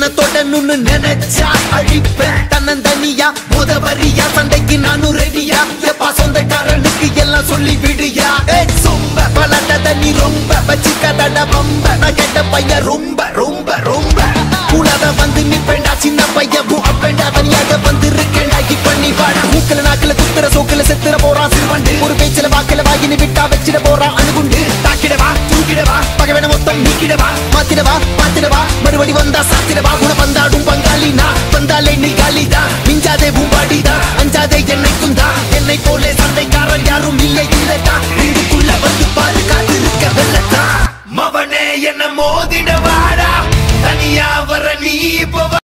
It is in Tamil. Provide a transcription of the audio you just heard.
உன்னை தொடணும்னு நினைச்சா அழிப்பேன் தன்னந்தனியா முத வரியா சண்டைக்கு நானும் ரெடியா எப்பா சொந்தக்காரனுக்கு எல்லாம் சொல்லி விடுயா ஏய் சொம்ப பலட்டத நீ ரொம்ப வச்சுக்கதட பம்ப நான் கேட்ட பையன் ரொம்ப ரொம்ப ரொம்ப கூடாத வந்து நிப்பேண்டா சின்ன பையன் பூ அப்பேண்டா தனியாக வந்து இருக்கேண்டா இப்ப நீ வாடா மூக்கல நாக்குல குத்துற சோக்குல செத்துற போறான் சிறுவண்டு ஒரு பேச்சுல வாக்குல வாயினு விட்டா வச்சிட போறான் அணுகுண்டு தாக்கிடவா தூக்கிடவா பகவன மொத்தம் நீக்கிடவா மாத்திடவா மாத்திடவா மறுபடி வந்தா சாத்திடவா உன வந்தாடும் பங்காளி நான் வந்தாலே நீ காலிதான் மிஞ்சாதே பூ